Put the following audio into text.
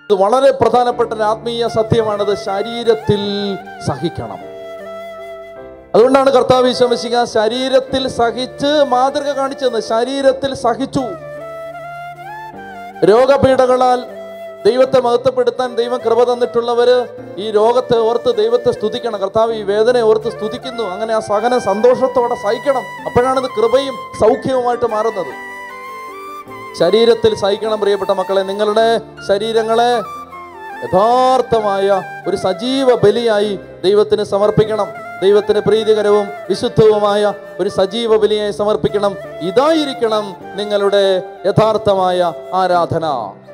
ഇത് വളരെ പ്രധാനപ്പെട്ട ഒരു ആത്മീയ സത്യമാണത് ശരീരത്തിൽ സഹിക്കണം അതുകൊണ്ടാണ് കർത്താവ് വിശ്വസിക്കുക ശരീരത്തിൽ സഹിച്ച് മാതൃക കാണിച്ചത് ശരീരത്തിൽ സഹിച്ചു രോഗപീഠകളാൽ ദൈവത്തെ മഹത്വപ്പെടുത്താൻ ദൈവം കൃപ തന്നിട്ടുള്ളവര് ഈ രോഗത്തെ ഓർത്ത് ദൈവത്തെ സ്തുതിക്കണം കർത്താവ് ഈ വേദനയെ ഓർത്ത് സ്തുതിക്കുന്നു അങ്ങനെ ആ സഹനം സന്തോഷത്തോടെ സഹിക്കണം അപ്പോഴാണ് ഇത് കൃപയും സൗഖ്യവുമായിട്ട് മാറുന്നത് ശരീരത്തിൽ സഹിക്കണം പ്രിയപ്പെട്ട മക്കളെ നിങ്ങളുടെ ശരീരങ്ങളെ യഥാർത്ഥമായ ഒരു സജീവ ബലിയായി ദൈവത്തിന് സമർപ്പിക്കണം ദൈവത്തിന് പ്രീതികരവും വിശുദ്ധവുമായ ഒരു സജീവ ബലിയായി സമർപ്പിക്കണം ഇതായിരിക്കണം നിങ്ങളുടെ യഥാർത്ഥമായ ആരാധന